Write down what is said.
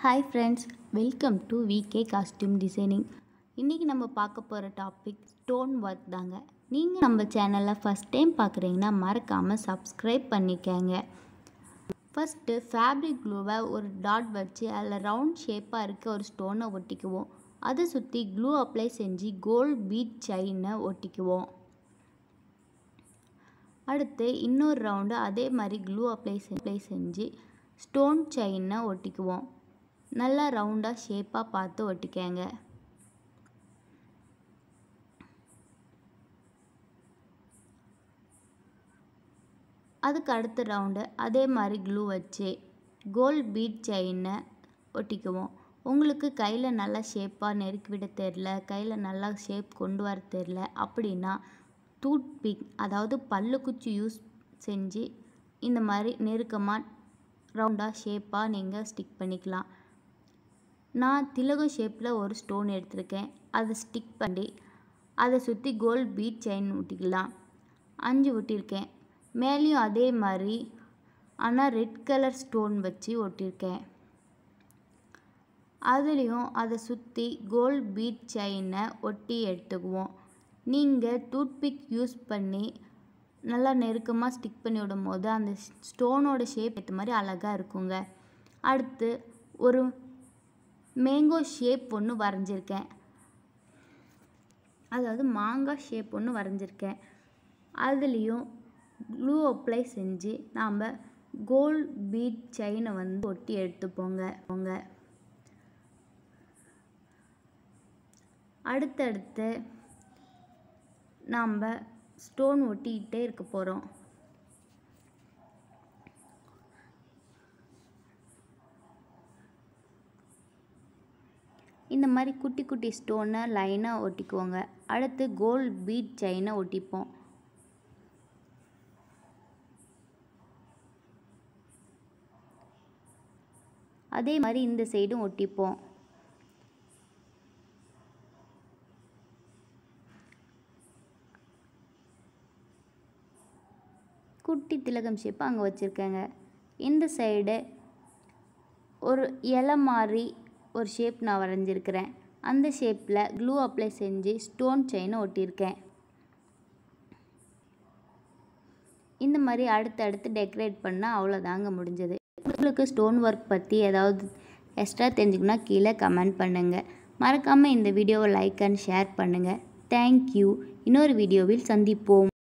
hi friends welcome to VK costume designing இன்றைக்கி நம்ம பார்க்க போகிற டாபிக் ஸ்டோன் ஒர்க் தாங்க நீங்கள் நம்ம சேனலை ஃபஸ்ட் டைம் பார்க்குறீங்கன்னா மறக்காமல் சப்ஸ்கிரைப் பண்ணிக்கங்க ஃபஸ்ட்டு ஃபேப்ரிக் க்ளூவை ஒரு டாட் வச்சு அதில் ரவுண்ட் ஷேப்பாக இருக்க ஒரு ஸ்டோனை ஒட்டிக்குவோம் அதை சுற்றி க்ளூ அப்ளை செஞ்சு கோல்ட் பீட் செயினை ஒட்டிக்குவோம் அடுத்து இன்னொரு ரவுண்டு அதே மாதிரி க்ளூ அப்ளை அப்ளை செஞ்சு ஸ்டோன் செயினை ஒட்டிக்குவோம் நல்லா ரவுண்டாக ஷேப்பாக பார்த்து ஒட்டிக்கங்க அதுக்கு அடுத்த ரவுண்டு அதே மாதிரி க்ளூ வச்சு கோல்ட் பீட் செயினை ஒட்டிக்குவோம் உங்களுக்கு கையில் நல்லா ஷேப்பாக நெருக்கி விட தெரில கையில் நல்லா ஷேப் கொண்டு வர தெரில அப்படின்னா டூத் பிக் அதாவது பல்லு குச்சி யூஸ் செஞ்சு இந்த மாதிரி நெருக்கமாக ரவுண்டாக ஷேப்பாக நீங்கள் ஸ்டிக் பண்ணிக்கலாம் நான் திலகம் ஷேப்பில் ஒரு ஸ்டோன் எடுத்திருக்கேன் அதை ஸ்டிக் பண்ணி அதை சுற்றி கோல்ட் பீட் செயின் ஒட்டிக்கலாம் அஞ்சு ஒட்டியிருக்கேன் மேலேயும் அதே மாதிரி ஆனால் ரெட் கலர் ஸ்டோன் வச்சு ஒட்டியிருக்கேன் அதுலேயும் அதை சுற்றி கோல்ட் பீட் செயினை ஒட்டி எடுத்துக்குவோம் நீங்கள் டூத்பிக் யூஸ் பண்ணி நல்லா நெருக்கமாக ஸ்டிக் பண்ணி விடும் போது அந்த ஸ்டோனோட ஷேப் ஏற்ற மாதிரி அழகாக இருக்குங்க அடுத்து ஒரு மேங்கோ ஷேப் ஒன்று வரைஞ்சிருக்கேன் அதாவது மாங்காய் ஷேப் ஒன்று வரைஞ்சிருக்கேன் அதுலேயும் க்ளூ அப்ளை செஞ்சு நாம் கோல்ட் பீட் செயினை வந்து ஒட்டி எடுத்துப்போங்க போங்க அடுத்தடுத்து நாம் ஸ்டோன் ஒட்டிக்கிட்டே இருக்க போகிறோம் இந்த மாதிரி குட்டி குட்டி ஸ்டோனை லைனாக ஒட்டிக்குவோங்க அடுத்து கோல்ட் பீட் செயினை ஒட்டிப்போம் அதே மாதிரி இந்த சைடும் ஒட்டிப்போம் குட்டி திலகம் ஷேப் அங்கே வச்சுருக்கேங்க இந்த சைடு ஒரு இலை மாதிரி ஒரு ஷேப் நான் வரைஞ்சிருக்கிறேன் அந்த ஷேப்பில் க்ளூ அப்ளை செஞ்சு ஸ்டோன் செயினை ஒட்டியிருக்கேன் இந்த மாதிரி அடுத்தடுத்து டெக்கரேட் பண்ணால் அவ்வளோதாங்க முடிஞ்சது உங்களுக்கு ஸ்டோன் ஒர்க் பற்றி ஏதாவது எக்ஸ்ட்ரா தெரிஞ்சுக்கணுன்னா கீழே கமெண்ட் பண்ணுங்கள் மறக்காமல் இந்த வீடியோவை லைக் அண்ட் ஷேர் பண்ணுங்கள் தேங்க்யூ இன்னொரு வீடியோவில் சந்திப்போம்